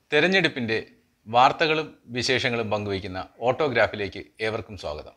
തെരഞ്ഞെടുപ്പിൻ്റെ വാർത്തകളും വിശേഷങ്ങളും പങ്കുവയ്ക്കുന്ന ഓട്ടോഗ്രാഫിലേക്ക് ഏവർക്കും സ്വാഗതം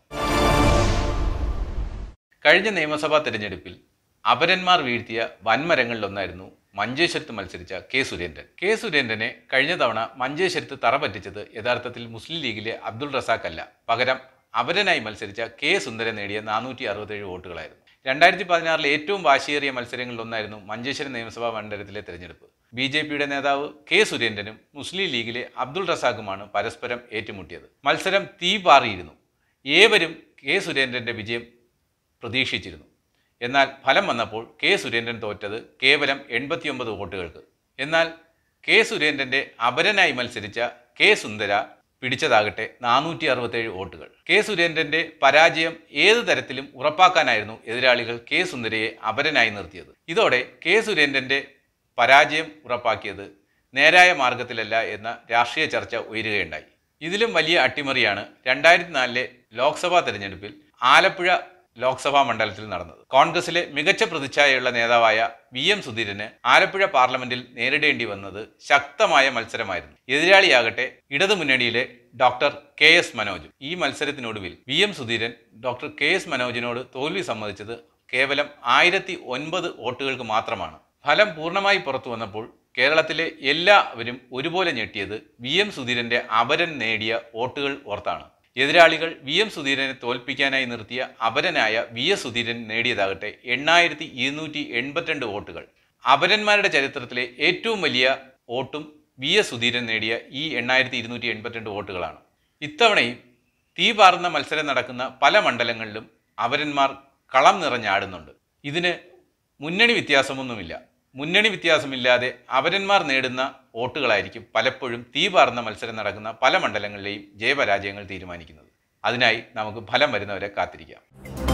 കഴിഞ്ഞ നിയമസഭാ തെരഞ്ഞെടുപ്പിൽ അപരന്മാർ വീഴ്ത്തിയ വൻമരങ്ങളിലൊന്നായിരുന്നു മഞ്ചേശ്വരത്ത് മത്സരിച്ച കെ സുരേന്ദ്രൻ കെ സുരേന്ദ്രനെ കഴിഞ്ഞ തവണ മഞ്ചേശ്വരത്ത് തറ പറ്റിച്ചത് യഥാർത്ഥത്തിൽ മുസ്ലിം ലീഗിലെ അബ്ദുൾ റസാഖ് അല്ല പകരം അപരനായി മത്സരിച്ച കെ സുന്ദരൻ നേടിയ നാനൂറ്റി അറുപത്തേഴ് വോട്ടുകളായിരുന്നു രണ്ടായിരത്തി പതിനാറിലെ ഏറ്റവും വാശിയേറിയ മത്സരങ്ങളിലൊന്നായിരുന്നു മഞ്ചേശ്വരം നിയമസഭാ മണ്ഡലത്തിലെ തെരഞ്ഞെടുപ്പ് ബി ജെ പിയുടെ നേതാവ് കെ സുരേന്ദ്രനും മുസ്ലിം ലീഗിലെ അബ്ദുൾ റസാഖുമാണ് പരസ്പരം ഏറ്റുമുട്ടിയത് മത്സരം തീ പാറിയിരുന്നു ഏവരും കെ സുരേന്ദ്രന്റെ വിജയം പ്രതീക്ഷിച്ചിരുന്നു എന്നാൽ ഫലം വന്നപ്പോൾ കെ സുരേന്ദ്രൻ തോറ്റത് കേവലം എൺപത്തിയൊമ്പത് വോട്ടുകൾക്ക് എന്നാൽ കെ സുരേന്ദ്രന്റെ അപരനായി മത്സരിച്ച കെ സുന്ദര പിടിച്ചതാകട്ടെ നാനൂറ്റി അറുപത്തേഴ് വോട്ടുകൾ കെ സുരേന്ദ്രന്റെ പരാജയം ഏതു തരത്തിലും ഉറപ്പാക്കാനായിരുന്നു എതിരാളികൾ കെ സുന്ദരയെ അപരനായി നിർത്തിയത് ഇതോടെ കെ സുരേന്ദ്രന്റെ പരാജയം ഉറപ്പാക്കിയത് നേരായ മാർഗത്തിലല്ല എന്ന രാഷ്ട്രീയ ചർച്ച ഉയരുകയുണ്ടായി ഇതിലും വലിയ അട്ടിമറിയാണ് രണ്ടായിരത്തി നാലിലെ ലോക്സഭാ തെരഞ്ഞെടുപ്പിൽ ആലപ്പുഴ ലോക്സഭാ മണ്ഡലത്തിൽ നടന്നത് കോൺഗ്രസിലെ മികച്ച പ്രതിച്ഛായയുള്ള നേതാവായ വി എം സുധീരന് ആലപ്പുഴ പാർലമെന്റിൽ നേരിടേണ്ടി വന്നത് ശക്തമായ മത്സരമായിരുന്നു എതിരാളിയാകട്ടെ ഇടതുമുന്നണിയിലെ ഡോക്ടർ കെ എസ് മനോജ് ഈ മത്സരത്തിനൊടുവിൽ V M Sudheeran doctor K S മനോജിനോട് തോൽവി സമ്മതിച്ചത് കേവലം ആയിരത്തി ഒൻപത് വോട്ടുകൾക്ക് മാത്രമാണ് ഫലം പൂർണ്ണമായി പുറത്തു വന്നപ്പോൾ കേരളത്തിലെ എല്ലാവരും ഒരുപോലെ ഞെട്ടിയത് വി എം സുധീരന്റെ അപരൻ നേടിയ വോട്ടുകൾ ഓർത്താണ് എതിരാളികൾ വി എം സുധീരനെ തോൽപ്പിക്കാനായി നിർത്തിയ അപരനായ വി എസ് സുധീരൻ നേടിയതാകട്ടെ എണ്ണായിരത്തി ഇരുന്നൂറ്റി എൺപത്തിരണ്ട് വോട്ടുകൾ അപരന്മാരുടെ ചരിത്രത്തിലെ ഏറ്റവും വലിയ വോട്ടും വി എസ് സുധീരൻ നേടിയ ഈ എണ്ണായിരത്തി ഇരുന്നൂറ്റി എൺപത്തിരണ്ട് വോട്ടുകളാണ് ഇത്തവണയും തീ പാർന്ന മത്സരം നടക്കുന്ന പല മണ്ഡലങ്ങളിലും അപരന്മാർ കളം നിറഞ്ഞാടുന്നുണ്ട് ഇതിന് മുന്നണി വ്യത്യാസമൊന്നുമില്ല മുന്നണി വ്യത്യാസമില്ലാതെ അപരന്മാർ നേടുന്ന വോട്ടുകളായിരിക്കും പലപ്പോഴും തീ പാർന്ന മത്സരം നടക്കുന്ന പല മണ്ഡലങ്ങളിലെയും ജയപരാജയങ്ങൾ തീരുമാനിക്കുന്നത് അതിനായി നമുക്ക് ഫലം വരുന്നവരെ കാത്തിരിക്കാം